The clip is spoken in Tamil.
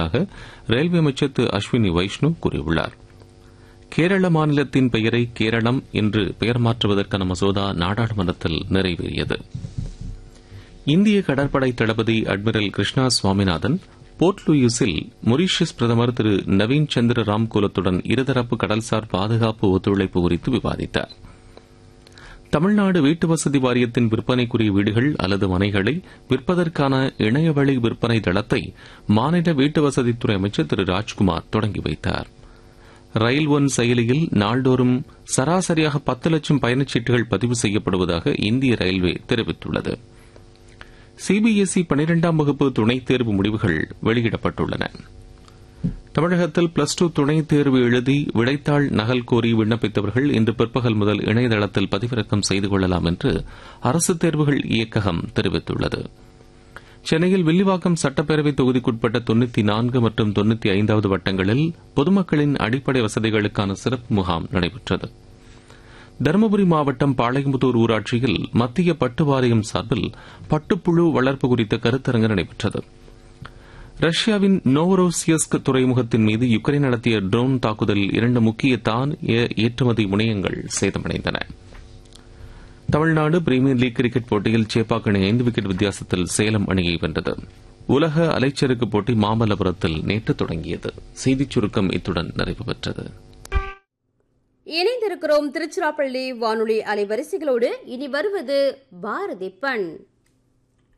செய்யப்பட்டுள்ளதாக ரயில்வே அமைச்சர் திரு அஸ்வினி வைஷ்ணு கூறியுள்ளார் கேரள மாநிலத்தின் பெயரை கேரளம் என்று பெயர் மாற்றுவதற்கான மசோதா நாடாளுமன்றத்தில் நிறைவேறியது இந்திய கடற்படை தளபதி அட்மிரல் கிருஷ்ணா சுவாமிநாதன் போர்ட் லூயிஸில் மொரீஷியஸ் பிரதமர் திரு நவீன் சந்திர ராம்கோலத்துடன் இருதரப்பு கடல்சார் பாதுகாப்பு ஒத்துழைப்பு குறித்து விவாதித்தார் தமிழ்நாடு வீட்டு வசதி வாரியத்தின் விற்பனைக்குரிய வீடுகள் அல்லது மனைகளை விற்பதற்கான இணையவழி விற்பனை தளத்தை மாநில வீட்டு வசதித்துறை அமைச்சர் திரு ராஜ்குமார் தொடங்கி வைத்தார் ரயில் ஒன் செயலியில் நாள்தோறும் சராசரியாக பத்து லட்சம் பயணச்சீட்டுகள் பதிவு செய்யப்படுவதாக இந்திய ரயில்வே தெரிவித்துள்ளது சிபிஎஸ்இ பனிரெண்டாம் வகுப்பு துணைத் தேர்வு முடிவுகள் வெளியிடப்பட்டுள்ளன தமிழகத்தில் பிளஸ் டூ துணைத் தேர்வு எழுதி விடைத்தாள் நகல் கோரி விண்ணப்பித்தவர்கள் இன்று பிற்பகல் முதல் இணையதளத்தில் பதிவிறக்கம் செய்து கொள்ளலாம் என்று அரசு தேர்வுகள் இயக்ககம் தெரிவித்துள்ளது சென்னையில் வில்லிவாக்கம் சட்டப்பேரவை தொகுதிக்குட்பட்ட தொண்ணூத்தி நான்கு மற்றும் தொண்ணூத்தி ஐந்தாவது வட்டங்களில் பொதுமக்களின் அடிப்படை வசதிகளுக்கான சிறப்பு முகாம் நடைபெற்றது தருமபுரி மாவட்டம் பாளையம்புத்தூர் ஊராட்சியில் மத்திய பட்டு வாரியம் சார்பில் பட்டுப்புழு வளர்ப்பு குறித்த கருத்தரங்கு நடைபெற்றது ரஷ்யாவின் நோவரோசியஸ்க் துறைமுகத்தின் மீது யுக்ரைன் நடத்திய ட்ரோன் தாக்குதலில் இரண்டு முக்கிய தான் ஏற்றுமதி முனையங்கள் சேதமடைந்தன தமிழ்நாடு பிரீமியர் லீக் கிரிக்கெட் போட்டியில் சேப்பாக் அணி ஐந்து விக்கெட் வித்தியாசத்தில் சேலம் அணியை வென்றது உலக அலைச்சறுக்கு போட்டி மாமல்லபுரத்தில் நேற்று தொடங்கியது செய்திச் சுருக்கம் இத்துடன் நிறைவு பெற்றது இணைந்திருக்கிறோம் திருச்சிராப்பள்ளி வானொலி அலைவரிசைகளோடு இனி வருவது பாரதி பண்